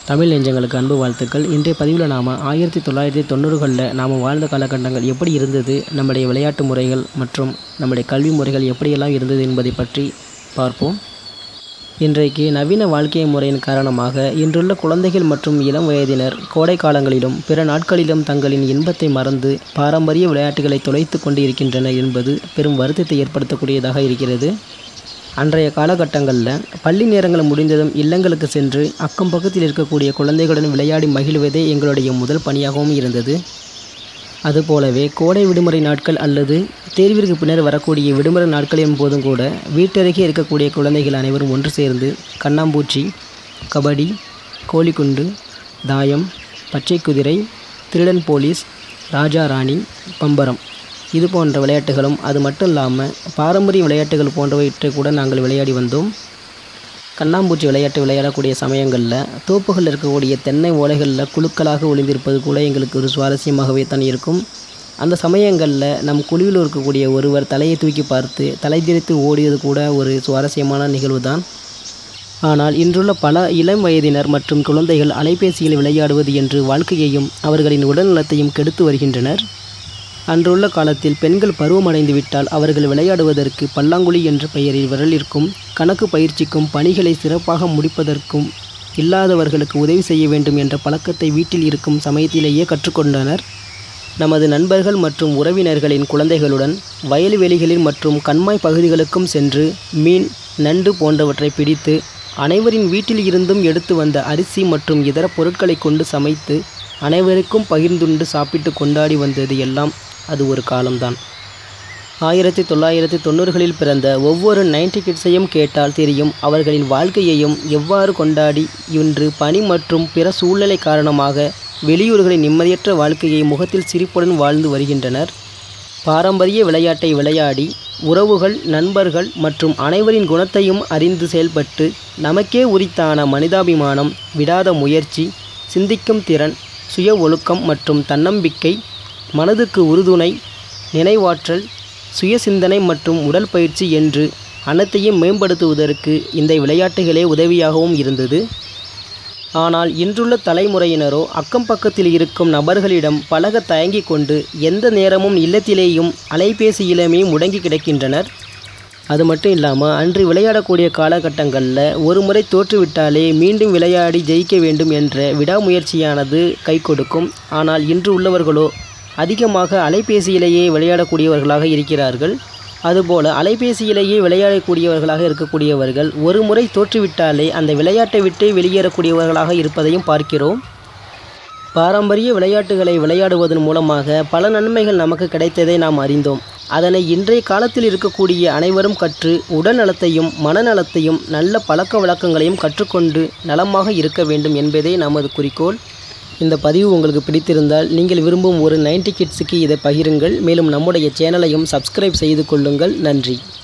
தமிழ் நெஞ்சங்களுக்கு அன்பு வாழ்த்துக்கள் இன்றைய பதிவில் நாம் ஆயிரத்தி தொள்ளாயிரத்தி தொண்ணூறுகளில் நாம் வாழ்ந்த காலகட்டங்கள் எப்படி இருந்தது நம்முடைய விளையாட்டு முறைகள் மற்றும் நம்முடைய கல்வி முறைகள் எப்படியெல்லாம் இருந்தது என்பதை பற்றி பார்ப்போம் இன்றைக்கு நவீன வாழ்க்கை முறையின் காரணமாக இன்றுள்ள குழந்தைகள் மற்றும் இளம் வயதினர் கோடை காலங்களிலும் பிற நாட்களிலும் தங்களின் இன்பத்தை மறந்து பாரம்பரிய விளையாட்டுகளை தொலைத்து கொண்டு இருக்கின்றனர் என்பது பெரும் வருத்தத்தை ஏற்படுத்தக்கூடியதாக இருக்கிறது அன்றைய காலகட்டங்களில் பள்ளி நேரங்கள் முடிந்ததும் இல்லங்களுக்கு சென்று அக்கம் பக்கத்தில் இருக்கக்கூடிய குழந்தைகளுடன் விளையாடி மகிழ்வதே எங்களுடைய முதல் பணியாகவும் இருந்தது அதுபோலவே கோடை விடுமுறை நாட்கள் அல்லது தேர்விற்கு பின்னர் வரக்கூடிய விடுமுறை நாட்களின் போதும் கூட வீட்டருகே இருக்கக்கூடிய குழந்தைகள் அனைவரும் ஒன்று சேர்ந்து கண்ணாம்பூச்சி கபடி கோலிக்குண்டு தாயம் பச்சை குதிரை திருடன் போலீஸ் ராஜா ராணி பம்பரம் இது போன்ற விளையாட்டுகளும் அது மட்டும் இல்லாமல் பாரம்பரிய விளையாட்டுகள் போன்றவற்றை கூட நாங்கள் விளையாடி வந்தோம் கண்ணாம்பூச்சி விளையாட்டு விளையாடக்கூடிய சமயங்களில் தோப்புகளில் இருக்கக்கூடிய தென்னை ஓலைகளில் குழுக்களாக ஒளிந்திருப்பது கூட எங்களுக்கு ஒரு சுவாரஸ்யமாகவே தான் இருக்கும் அந்த சமயங்களில் நம் குழுவில் இருக்கக்கூடிய ஒருவர் தலையை தூக்கி பார்த்து தலை திரித்து ஓடியது கூட ஒரு சுவாரஸ்யமான நிகழ்வு தான் ஆனால் இன்றுள்ள பல இளம் வயதினர் மற்றும் குழந்தைகள் அலைபேசியில் விளையாடுவது என்று வாழ்க்கையையும் அவர்களின் உடல்நலத்தையும் கெடுத்து வருகின்றனர் அன்றுள்ள காலத்தில் பெண்கள் பருவமடைந்து விட்டால் அவர்கள் விளையாடுவதற்கு பல்லாங்குழி என்ற பெயரில் விரலிற்கும் கணக்கு பயிற்சிக்கும் பணிகளை சிறப்பாக முடிப்பதற்கும் இல்லாதவர்களுக்கு உதவி செய்ய வேண்டும் என்ற பழக்கத்தை வீட்டில் இருக்கும் சமயத்திலேயே கற்றுக்கொண்டனர் நமது நண்பர்கள் மற்றும் உறவினர்களின் குழந்தைகளுடன் வயல்வெளிகளில் மற்றும் கண்மாய் பகுதிகளுக்கும் சென்று மீன் நண்டு போன்றவற்றை பிடித்து அனைவரின் வீட்டில் இருந்தும் எடுத்து வந்த அரிசி மற்றும் இதர பொருட்களை கொண்டு சமைத்து அனைவருக்கும் பகிர்ந்துண்டு சாப்பிட்டு கொண்டாடி வந்தது எல்லாம் அது ஒரு காலம்தான் ஆயிரத்தி தொள்ளாயிரத்தி தொண்ணூறுகளில் பிறந்த ஒவ்வொரு நைன்டி கிட்ஸையும் கேட்டால் தெரியும் அவர்களின் வாழ்க்கையையும் எவ்வாறு கொண்டாடி இன்று பணி மற்றும் பிற சூழ்நிலை காரணமாக வெளியூர்களின் நிம்மதியற்ற வாழ்க்கையை முகத்தில் சிரிப்புடன் வாழ்ந்து வருகின்றனர் பாரம்பரிய விளையாட்டை விளையாடி உறவுகள் நண்பர்கள் மற்றும் அனைவரின் குணத்தையும் அறிந்து செயல்பட்டு நமக்கே உரித்தான மனிதாபிமானம் விடாத முயற்சி சிந்திக்கும் திறன் சுய ஒழுக்கம் மற்றும் தன்னம்பிக்கை மனதுக்கு உறுதுணை நினைவாற்றல் சுய சிந்தனை மற்றும் உடல் பயிற்சி என்று அனைத்தையும் மேம்படுத்துவதற்கு இந்த விளையாட்டுகளே உதவியாகவும் இருந்தது ஆனால் இன்றுள்ள தலைமுறையினரோ அக்கம் பக்கத்தில் இருக்கும் நபர்களிடம் பழக தயங்கி கொண்டு எந்த நேரமும் இல்லத்திலேயும் அலைபேசியிலுமே முடங்கி கிடக்கின்றனர் அது மட்டும் இல்லாமல் அன்று விளையாடக்கூடிய காலகட்டங்களில் ஒரு முறை தோற்றுவிட்டாலே மீண்டும் விளையாடி ஜெயிக்க வேண்டும் என்ற விடாமுயற்சியானது கை கொடுக்கும் ஆனால் இன்று உள்ளவர்களோ அதிகமாக அலைபேசியிலேயே விளையாடக்கூடியவர்களாக இருக்கிறார்கள் அதுபோல் அலைபேசியிலேயே விளையாடக்கூடியவர்களாக இருக்கக்கூடியவர்கள் ஒரு முறை தோற்றுவிட்டாலே அந்த விளையாட்டை விட்டு வெளியேறக்கூடியவர்களாக இருப்பதையும் பார்க்கிறோம் பாரம்பரிய விளையாட்டுகளை விளையாடுவதன் மூலமாக பல நன்மைகள் நமக்கு கிடைத்ததை நாம் அறிந்தோம் அதனை இன்றைய காலத்தில் இருக்கக்கூடிய அனைவரும் கற்று உடல் நலத்தையும் மனநலத்தையும் நல்ல பழக்க வழக்கங்களையும் கற்றுக்கொண்டு நலமாக இருக்க வேண்டும் என்பதே நமது குறிக்கோள் இந்த பதிவு உங்களுக்கு பிடித்திருந்தால் நீங்கள் விரும்பும் ஒரு நைன்டி கிட்ஸுக்கு இதை பகிருங்கள் மேலும் நம்முடைய சேனலையும் சப்ஸ்கிரைப் செய்து கொள்ளுங்கள் நன்றி